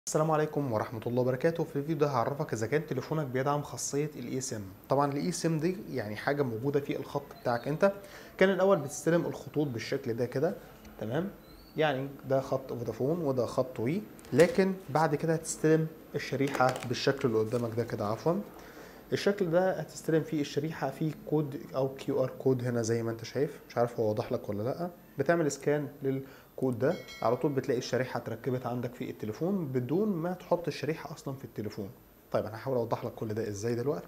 السلام عليكم ورحمة الله وبركاته في الفيديو ده هعرفك إذا كان تليفونك بيدعم خاصية الاي سيم طبعا الاي سيم دي يعني حاجة موجودة في الخط بتاعك أنت كان الأول بتستلم الخطوط بالشكل ده كده تمام يعني ده خط فودافون وده خط وي لكن بعد كده هتستلم الشريحة بالشكل اللي قدامك ده كده عفوا الشكل ده هتستلم فيه الشريحة فيه كود أو كيو ار كود هنا زي ما أنت شايف مش عارف هو واضح لك ولا لأ بتعمل سكان للكود ده على طول بتلاقي الشريحة اتركبت عندك في التليفون بدون ما تحط الشريحة أصلا في التليفون طيب أنا هحاول أوضح لك كل ده إزاي دلوقتي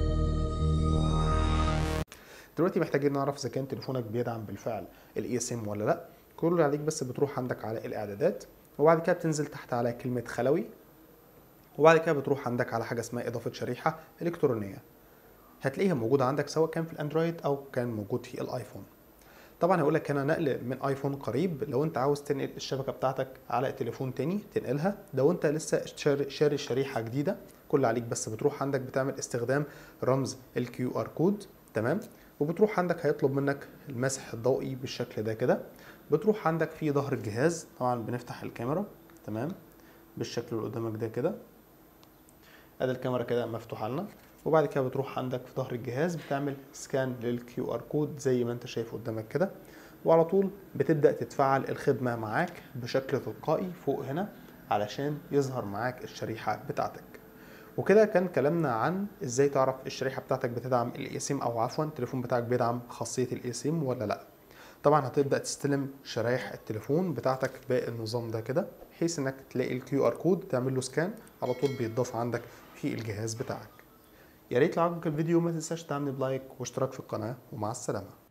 دلوقتي محتاجين نعرف إذا كان تليفونك بيدعم بالفعل الاي اس ام ولا لأ كل اللي عليك بس بتروح عندك على الإعدادات وبعد كده بتنزل تحت على كلمة خلوي وبعد كده بتروح عندك على حاجه اسمها اضافه شريحه الكترونيه هتلاقيها موجوده عندك سواء كان في الاندرويد او كان موجود في الايفون طبعا هقول لك هنا نقل من ايفون قريب لو انت عاوز تنقل الشبكه بتاعتك على تليفون تاني تنقلها لو انت لسه شاري, شاري شريحه جديده كل عليك بس بتروح عندك بتعمل استخدام رمز الكيو ار كود تمام وبتروح عندك هيطلب منك المسح الضوئي بالشكل ده كده بتروح عندك في ظهر الجهاز طبعا بنفتح الكاميرا تمام بالشكل اللي قدامك ده كده ادي الكاميرا كده مفتوحه لنا وبعد كده بتروح عندك في ظهر الجهاز بتعمل سكان للكيو ار كود زي ما انت شايف قدامك كده وعلى طول بتبدا تتفعل الخدمه معاك بشكل تلقائي فوق هنا علشان يظهر معاك الشريحه بتاعتك وكده كان كلامنا عن ازاي تعرف الشريحه بتاعتك بتدعم الاي سيم او عفوا التليفون بتاعك بيدعم خاصيه الاي سيم ولا لا طبعا هتبدا تستلم شرايح التليفون بتاعتك بالنظام ده كده بحيث انك تلاقي الكيو ار كود تعمل له سكان على طول بيتضاف عندك في الجهاز بتاعك يا ريت لو عجبك الفيديو ما تنساش تعمل بلايك واشتراك في القناه ومع السلامه